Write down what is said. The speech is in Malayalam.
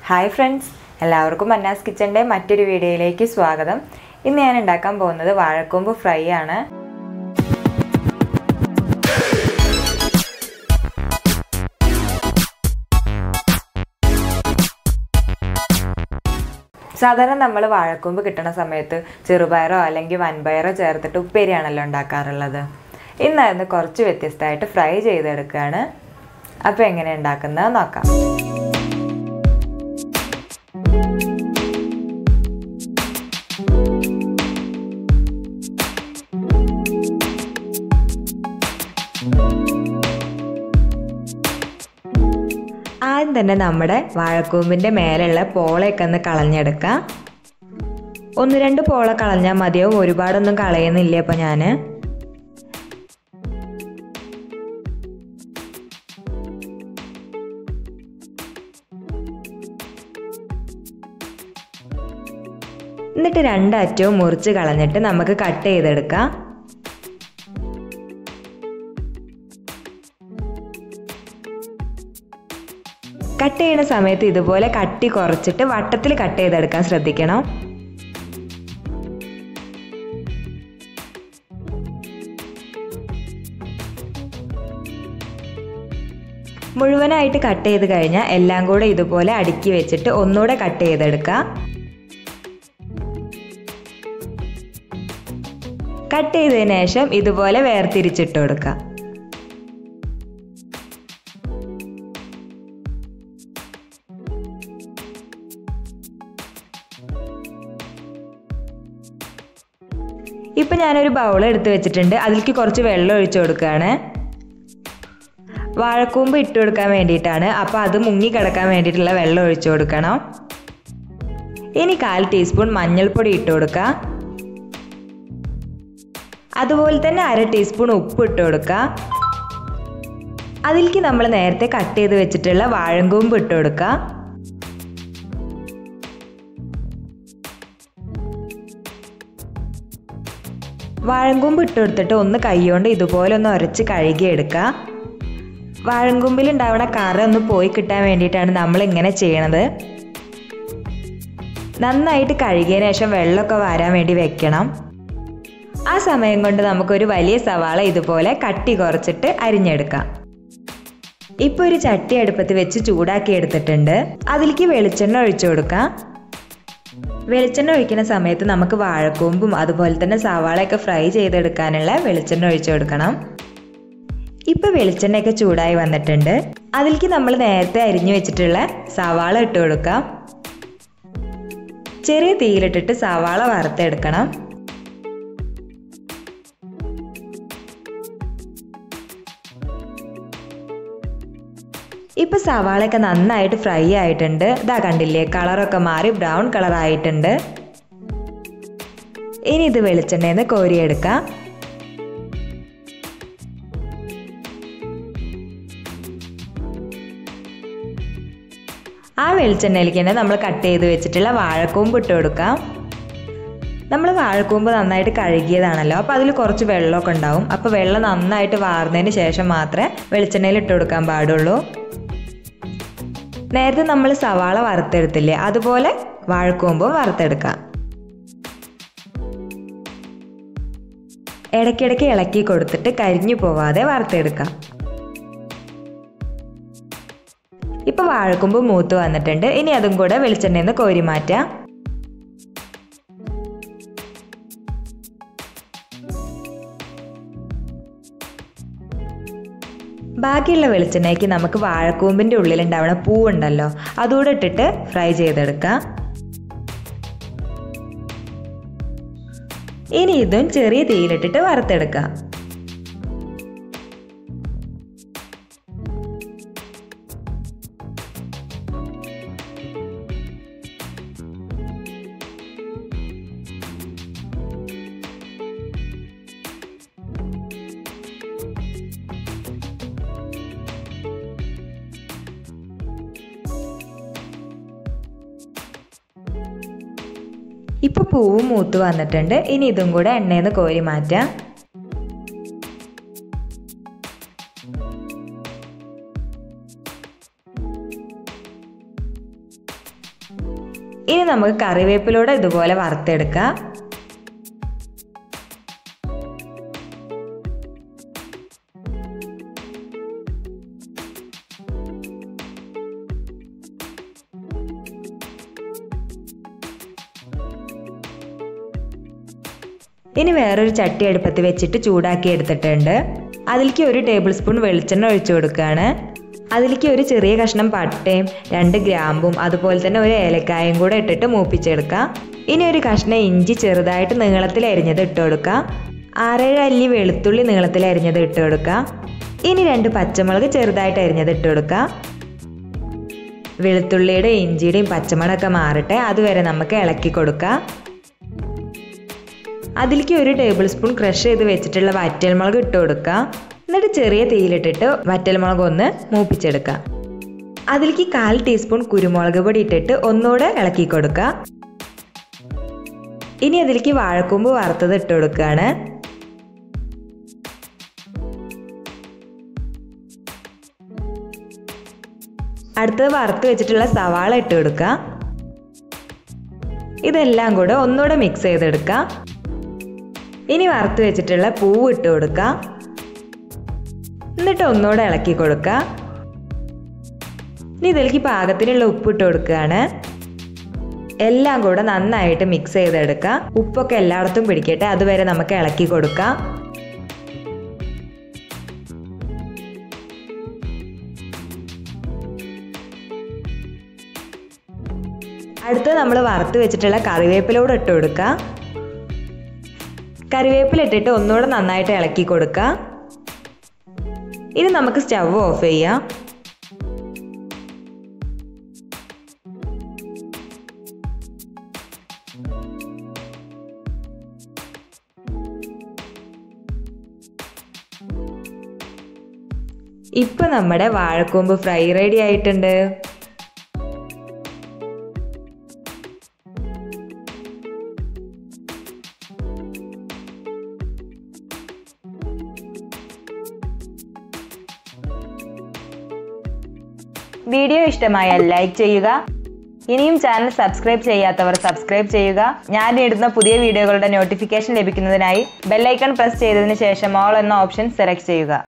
ഹായ് ഫ്രണ്ട്സ് എല്ലാവർക്കും മന്നാസ് കിച്ചൻ്റെ മറ്റൊരു വീഡിയോയിലേക്ക് സ്വാഗതം ഇന്ന് ഞാൻ ഉണ്ടാക്കാൻ പോകുന്നത് വാഴക്കൊമ്പ് ഫ്രൈ ആണ് സാധാരണ നമ്മൾ വാഴക്കൊമ്പ് കിട്ടുന്ന സമയത്ത് ചെറുപയറോ അല്ലെങ്കിൽ വൻപയറോ ചേർത്തിട്ട് ഉപ്പേരിയാണല്ലോ ഉണ്ടാക്കാറുള്ളത് ഇന്നായിരുന്നു കുറച്ച് വ്യത്യസ്തമായിട്ട് ഫ്രൈ ചെയ്തെടുക്കുകയാണ് അപ്പോൾ എങ്ങനെ ഉണ്ടാക്കുന്നത് നോക്കാം ആദ്യം തന്നെ നമ്മുടെ വാഴക്കൂമ്പിൻ്റെ മേലുള്ള പോളയൊക്കെ ഒന്ന് കളഞ്ഞെടുക്കാം ഒന്ന് രണ്ട് പോള കളഞ്ഞാൽ മതിയാവും ഒരുപാടൊന്നും കളയുന്നില്ല അപ്പോൾ ഞാൻ എന്നിട്ട് രണ്ടറ്റവും മുറിച്ച് കളഞ്ഞിട്ട് നമുക്ക് കട്ട് ചെയ്തെടുക്കാം കട്ട് ചെയ്യുന്ന സമയത്ത് ഇതുപോലെ കട്ടി കുറച്ചിട്ട് വട്ടത്തിൽ കട്ട് ചെയ്തെടുക്കാൻ ശ്രദ്ധിക്കണം മുഴുവനായിട്ട് കട്ട് ചെയ്ത് കഴിഞ്ഞാൽ എല്ലാം കൂടെ ഇതുപോലെ അടുക്കി വെച്ചിട്ട് ഒന്നുകൂടെ കട്ട് ചെയ്തെടുക്കുക കട്ട് ചെയ്തതിന് ശേഷം ഇതുപോലെ വേർതിരിച്ചിട്ട് കൊടുക്കുക ഇപ്പം ഞാനൊരു ബൗൾ എടുത്ത് വെച്ചിട്ടുണ്ട് അതിലേക്ക് കുറച്ച് വെള്ളം ഒഴിച്ചു കൊടുക്കുകയാണ് വാഴക്കൂമ്പ് ഇട്ട് കൊടുക്കാൻ വേണ്ടിയിട്ടാണ് അപ്പോൾ അത് മുങ്ങി കിടക്കാൻ വേണ്ടിയിട്ടുള്ള വെള്ളം ഒഴിച്ചു കൊടുക്കണം ഇനി കാൽ ടീസ്പൂൺ മഞ്ഞൾപ്പൊടി ഇട്ട് കൊടുക്കുക അതുപോലെ തന്നെ അര ടീസ്പൂൺ ഉപ്പ് ഇട്ട് കൊടുക്കുക അതിലേക്ക് നമ്മൾ നേരത്തെ കട്ട് ചെയ്ത് വെച്ചിട്ടുള്ള വാഴങ്കൂമ്പ് ഇട്ട് കൊടുക്കുക വാഴങ്കൂമ്പ് ഇട്ട് കൊടുത്തിട്ട് ഒന്ന് കൈകൊണ്ട് ഇതുപോലെ ഒന്ന് ഉരച്ച് കഴുകിയെടുക്കുക വാഴങ്കൂമ്പിൽ ഉണ്ടാവുന്ന കറ ഒന്ന് പോയി കിട്ടാൻ വേണ്ടിയിട്ടാണ് നമ്മൾ ഇങ്ങനെ ചെയ്യണത് നന്നായിട്ട് കഴുകിയതിന് ശേഷം വെള്ളമൊക്കെ വരാൻ വേണ്ടി വെക്കണം ആ സമയം കൊണ്ട് നമുക്കൊരു വലിയ സവാള ഇതുപോലെ കട്ടി കുറച്ചിട്ട് അരിഞ്ഞെടുക്കാം ഇപ്പൊ ഒരു ചട്ടി അടുപ്പത്ത് വെച്ച് ചൂടാക്കി എടുത്തിട്ടുണ്ട് അതിലേക്ക് വെളിച്ചെണ്ണ ഒഴിച്ചു കൊടുക്കാം വെളിച്ചെണ്ണ ഒഴിക്കുന്ന സമയത്ത് നമുക്ക് വാഴക്കൂമ്പും അതുപോലെ തന്നെ സവാളയൊക്കെ ഫ്രൈ ചെയ്തെടുക്കാനുള്ള വെളിച്ചെണ്ണ ഒഴിച്ചു കൊടുക്കണം ഇപ്പൊ വെളിച്ചെണ്ണയൊക്കെ ചൂടായി വന്നിട്ടുണ്ട് അതിലേക്ക് നമ്മൾ നേരത്തെ അരിഞ്ഞു വെച്ചിട്ടുള്ള സവാള ഇട്ട് കൊടുക്കാം ചെറിയ തീയിലിട്ടിട്ട് സവാള വറുത്തെടുക്കണം ഇപ്പൊ സവാളയൊക്കെ നന്നായിട്ട് ഫ്രൈ ആയിട്ടുണ്ട് ഇതാ കണ്ടില്ലേ കളറൊക്കെ മാറി ബ്രൗൺ കളർ ആയിട്ടുണ്ട് ഇനി ഇത് വെളിച്ചെണ്ണയിൽ നിന്ന് കോരിയെടുക്കാം ആ വെളിച്ചെണ്ണയിലേക്ക് തന്നെ നമ്മൾ കട്ട് ചെയ്ത് വെച്ചിട്ടുള്ള വാഴക്കൂമ്പ് ഇട്ട് കൊടുക്കാം നമ്മൾ വാഴക്കൂമ്പ് നന്നായിട്ട് കഴുകിയതാണല്ലോ അപ്പോൾ അതിൽ കുറച്ച് വെള്ളമൊക്കെ ഉണ്ടാവും അപ്പോൾ വെള്ളം നന്നായിട്ട് വാർന്നതിന് ശേഷം മാത്രമേ വെളിച്ചെണ്ണയിൽ ഇട്ട് കൊടുക്കാൻ പാടുള്ളൂ നേരത്തെ നമ്മൾ സവാള വറുത്തെടുത്തില്ലേ അതുപോലെ വാഴക്കൂമ്പും വറുത്തെടുക്കാം ഇടയ്ക്കിടയ്ക്ക് ഇളക്കി കൊടുത്തിട്ട് കരിഞ്ഞു പോവാതെ വറുത്തെടുക്കാം ഇപ്പൊ വാഴക്കൊമ്പ് മൂത്ത് വന്നിട്ടുണ്ട് ഇനി അതും കൂടെ വെളിച്ചെണ്ണയിൽ നിന്ന് കോരി മാറ്റാം ബാക്കിയുള്ള വെളിച്ചെണ്ണയ്ക്ക് നമുക്ക് വാഴക്കൂമ്പിന്റെ ഉള്ളിലുണ്ടാവുന്ന പൂവുണ്ടല്ലോ അതുകൂടെ ഇട്ടിട്ട് ഫ്രൈ ചെയ്തെടുക്കാം ഇനി ഇതും ചെറിയ തീയിലിട്ടിട്ട് വറുത്തെടുക്കാം ഇപ്പൊ പൂവും മൂത്ത് വന്നിട്ടുണ്ട് ഇനി ഇതും കൂടെ എണ്ണയിൽ നിന്ന് കോരി മാറ്റാം ഇനി നമുക്ക് കറിവേപ്പിലൂടെ ഇതുപോലെ വറുത്തെടുക്കാം ഇനി വേറൊരു ചട്ടി അടുപ്പത്ത് വെച്ചിട്ട് ചൂടാക്കി എടുത്തിട്ടുണ്ട് അതിലേക്ക് ഒരു ടേബിൾ സ്പൂൺ വെളിച്ചെണ്ണ ഒഴിച്ചു കൊടുക്കുകയാണ് അതിലേക്ക് ഒരു ചെറിയ കഷ്ണം പട്ടയും രണ്ട് ഗ്രാമ്പും അതുപോലെ തന്നെ ഒരു ഏലക്കായും കൂടെ ഇട്ടിട്ട് മൂപ്പിച്ചെടുക്കാം ഇനി ഒരു കഷ്ണം ഇഞ്ചി ചെറുതായിട്ട് നീളത്തിൽ അരിഞ്ഞത് ഇട്ട് കൊടുക്കാം ആറേഴ് അല്ലി വെളുത്തുള്ളി നീളത്തിൽ അരിഞ്ഞത് ഇട്ട് കൊടുക്കാം ഇനി രണ്ട് പച്ചമുളക് ചെറുതായിട്ട് അരിഞ്ഞത് ഇട്ട് കൊടുക്കാം വെളുത്തുള്ളിയുടെയും ഇഞ്ചിയുടെയും പച്ചമുളകൊക്കെ മാറട്ടെ അതുവരെ നമുക്ക് ഇളക്കി കൊടുക്കാം അതിലേക്ക് ഒരു ടേബിൾ സ്പൂൺ ക്രഷ് ചെയ്ത് വെച്ചിട്ടുള്ള വറ്റൽമുളക് ഇട്ട് കൊടുക്കുക എന്നിട്ട് ചെറിയ തീയിലിട്ടിട്ട് വറ്റൽമുളക് ഒന്ന് മൂപ്പിച്ചെടുക്കുക അതിലേക്ക് കാൽ ടീസ്പൂൺ കുരുമുളക് പൊടി ഇട്ടിട്ട് ഒന്നുകൂടെ ഇളക്കി കൊടുക്കുക ഇനി അതിലേക്ക് വാഴക്കൊമ്പ് വറുത്തത് ഇട്ട് കൊടുക്കുകയാണ് അടുത്തത് വറുത്ത് വെച്ചിട്ടുള്ള സവാള ഇട്ട് കൊടുക്കുക ഇതെല്ലാം കൂടെ ഒന്നുകൂടെ മിക്സ് ചെയ്തെടുക്കാം ഇനി വറുത്ത് വെച്ചിട്ടുള്ള പൂവ് ഇട്ട് കൊടുക്കുക എന്നിട്ട് ഒന്നുകൂടെ ഇളക്കി കൊടുക്കുക ഇനി ഇതിലേക്ക് പാകത്തിനുള്ള ഉപ്പ് ഇട്ട് കൊടുക്കുകയാണ് എല്ലാം കൂടെ നന്നായിട്ട് മിക്സ് ചെയ്തെടുക്കുക ഉപ്പൊക്കെ എല്ലായിടത്തും പിടിക്കട്ടെ അതുവരെ നമുക്ക് ഇളക്കി കൊടുക്കാം അടുത്ത് നമ്മൾ വറുത്ത് വെച്ചിട്ടുള്ള കറിവേപ്പിലൂടെ ഇട്ട് കൊടുക്കുക കറിവേപ്പില ഇട്ടിട്ട് ഒന്നുകൂടെ നന്നായിട്ട് ഇളക്കി കൊടുക്കുക ഇനി നമുക്ക് സ്റ്റവ് ഓഫ് ചെയ്യാം ഇപ്പൊ നമ്മുടെ വാഴക്കൂമ്പ് ഫ്രൈ റെഡി ആയിട്ടുണ്ട് വീഡിയോ ഇഷ്ടമായാൽ ലൈക്ക് ചെയ്യുക ഇനിയും ചാനൽ സബ്സ്ക്രൈബ് ചെയ്യാത്തവർ സബ്സ്ക്രൈബ് ചെയ്യുക ഞാൻ ഇടുന്ന പുതിയ വീഡിയോകളുടെ നോട്ടിഫിക്കേഷൻ ലഭിക്കുന്നതിനായി ബെല്ലൈക്കൺ പ്രസ് ചെയ്തതിന് ശേഷം ഓൾ എന്ന ഓപ്ഷൻ സെലക്ട് ചെയ്യുക